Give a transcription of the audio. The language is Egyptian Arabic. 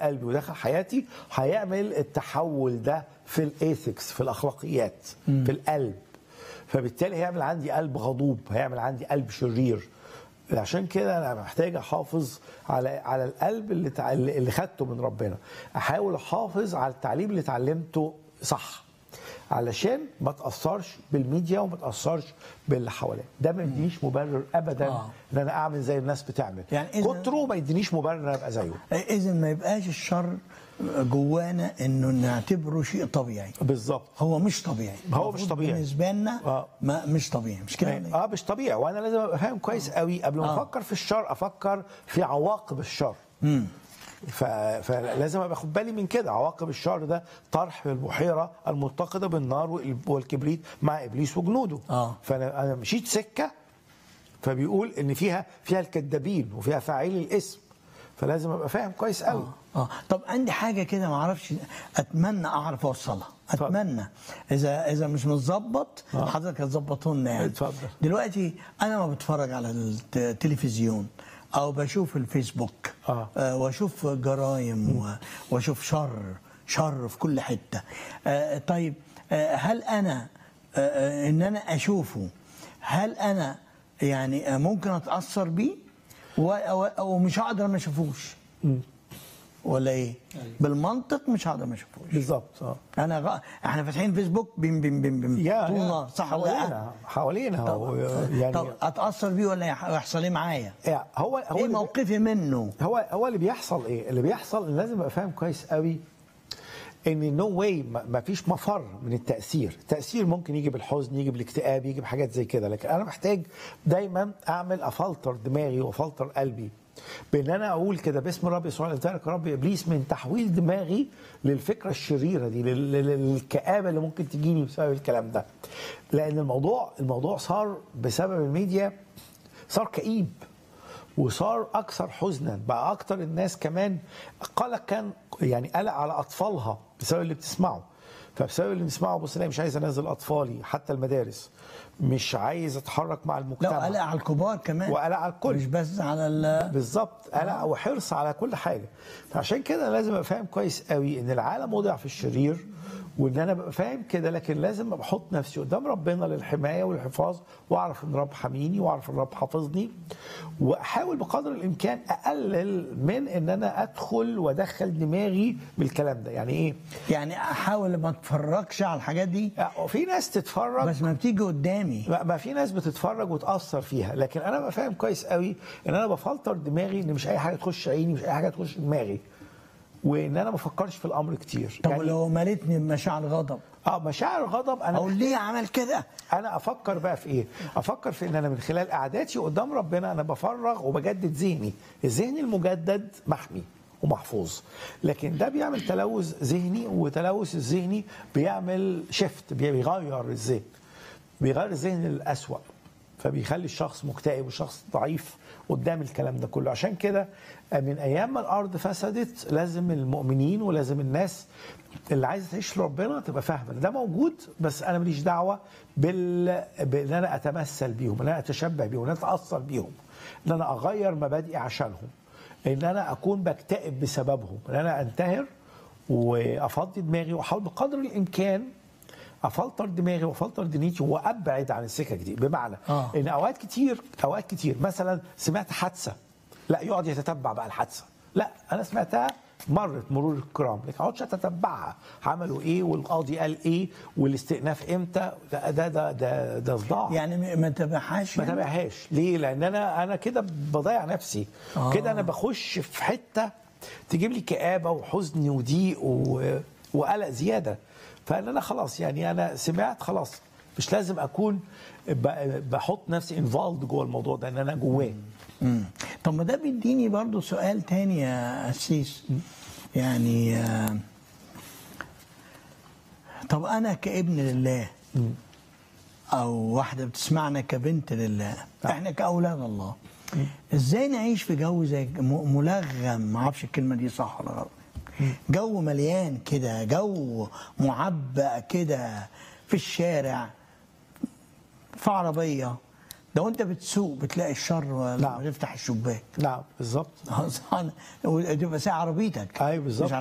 قلبي ودخل حياتي هيعمل التحول ده في الايثكس في الاخلاقيات في القلب فبالتالي هيعمل عندي قلب غضوب هيعمل عندي قلب شرير عشان كده انا محتاج احافظ على على القلب اللي تع- اللي خدته من ربنا احاول احافظ على التعليم اللي اتعلمته صح علشان ما تاثرش بالميديا وما تاثرش باللي حواليا ده ما يدينيش مبرر ابدا آه. ان انا اعمل زي الناس بتعمل يعني إذا- كتره ما يدينيش مبرر ان أنا ابقى زيه اذا ما يبقاش الشر جوانا انه نعتبره شيء طبيعي بالظبط هو مش طبيعي هو مش المفروض طبيعي. بالنسبه لنا آه. ما مش طبيعي مش كده ولا إيه؟ اه مش طبيعي وانا لازم ابقى فاهم كويس قوي قبل ما آه. افكر في الشر افكر في عواقب الشر ف... فلازم ابقى اخد بالي من كده عواقب الشر ده طرح البحيره المتقده بالنار وال- والكبريت مع ابليس وجنوده آه. فانا انا مشيت سكه فبيقول ان فيها فيها الكذابين وفيها فاعلي الاسم فلازم ابقى فاهم كويس قوي اه طب عندي حاجه كده ما اعرفش اتمنى اعرف اوصلها اتفضل. اتمنى اذا اذا مش متظبط آه. حضرتك هتظبطه لنا يعني اتفضل. دلوقتي انا ما بتفرج على التلفزيون او بشوف الفيسبوك آه. آه واشوف جرايم و- واشوف شر شر في كل حته آه طيب آه هل انا آه آه ان انا اشوفه هل انا يعني آه ممكن اتاثر بيه و- و- ومش هقدر ما اشوفوش ولا ايه؟ بالمنطق مش هقدر ما اشوفوش بالظبط اه انا غ... احنا فاتحين فيسبوك بيم بيم بيم بيم يا طول يا النهار صح ولا لا؟ حوالينا حوالينا طب, هو يعني طب اتاثر بيه ولا يح- يحصل ايه معايا؟ يعني هو هو ايه اللي- موقفي منه؟ هو هو اللي بيحصل ايه؟ اللي بيحصل إن لازم ابقى فاهم كويس قوي ان نو واي ما فيش مفر من التاثير، التاثير ممكن يجي بالحزن يجي بالاكتئاب يجي بحاجات زي كده، لكن انا محتاج دايما اعمل افلتر دماغي وافلتر قلبي بان انا اقول كده باسم ربي يسوع انتهرك رب ابليس من تحويل دماغي للفكره الشريره دي لل- لل- للكآبه اللي ممكن تجيني بسبب الكلام ده. لان الموضوع الموضوع صار بسبب الميديا صار كئيب وصار اكثر حزنا بقى اكثر الناس كمان قلق كان يعني قلق على اطفالها بسبب اللي بتسمعه فبسبب اللي بنسمعه بص انا مش عايز انزل اطفالي حتى المدارس مش عايز اتحرك مع لا المجتمع قلق على الكبار كمان وقلق على الكل. مش بس على ال بالظبط قلق وحرص على كل حاجه فعشان كده لازم ابقى فاهم كويس قوي ان العالم وضع في الشرير وان انا ابقى فاهم كده لكن لازم ابقى احط نفسي قدام ربنا للحمايه والحفاظ واعرف ان رب حميني واعرف ان رب حافظني واحاول بقدر الامكان اقلل من ان انا ادخل وادخل دماغي بالكلام ده يعني ايه؟ يعني احاول ما اتفرجش على الحاجات دي يعني في ناس تتفرج بس ما بتيجي قدامي ما ما في ناس بتتفرج وتاثر فيها لكن انا ببقى فاهم كويس قوي ان انا بفلتر دماغي ان مش اي حاجه تخش عيني مش اي حاجه تخش دماغي وان انا ما بفكرش في الامر كتير طب لو مليتني بمشاعر غضب اه مشاعر غضب انا او ليه عمل كده؟ انا افكر بقى في ايه افكر في ان انا من خلال قعداتي قدام ربنا انا بفرغ وبجدد ذهني الذهن المجدد محمي ومحفوظ لكن ده بيعمل تلوث ذهني وتلوث الذهني بيعمل شيفت بيغير الذهن بيغير الذهن للأسوأ فبيخلي الشخص مكتئب وشخص ضعيف قدام الكلام ده كله عشان كده من ايام ما الارض فسدت لازم المؤمنين ولازم الناس اللي عايزه تعيش لربنا تبقى فاهمه إن ده موجود بس انا ماليش دعوه بال بان انا اتمثل بيهم ان انا اتشبه بيهم ان انا اتاثر بيهم ان انا اغير مبادئي عشانهم ان انا اكون بكتئب بسببهم ان انا انتهر وافضي دماغي واحاول بقدر الامكان افلتر دماغي وافلتر دنيتي وابعد عن السكك دي بمعنى آه. ان اوقات كتير اوقات كتير مثلا سمعت حادثه لا يقعد يتتبع بقى الحادثه لا انا سمعتها مرت مرور الكرام لكن ما اقعدش اتتبعها عملوا ايه والقاضي قال ايه والاستئناف امتى ده ده ده ده, ده صداع يعني ما تبعهاش ما يعني؟ تابعهاش ليه لان انا انا كده بضيع نفسي آه. آه. كده انا بخش في حته تجيب لي كآبه وحزن وضيق و... وقلق زياده فان انا خلاص يعني انا سمعت خلاص مش لازم اكون ب... بحط نفسي انفولد جوه الموضوع ده ان انا جواه مم. طب ما ده بيديني برضو سؤال تاني يا أسيس يعني آه، طب أنا كابن لله أو واحدة بتسمعنا كبنت لله إحنا كأولاد الله إزاي نعيش في جو زي م- ملغم ما أعرفش الكلمة دي صح ولا غلط جو مليان كده جو معبأ كده في الشارع في عربية ده وانت بتسوق بتلاقي الشر لما نعم. تفتح الشباك نعم بالظبط تبقى ساعة عربيتك أيوة بالظبط. مش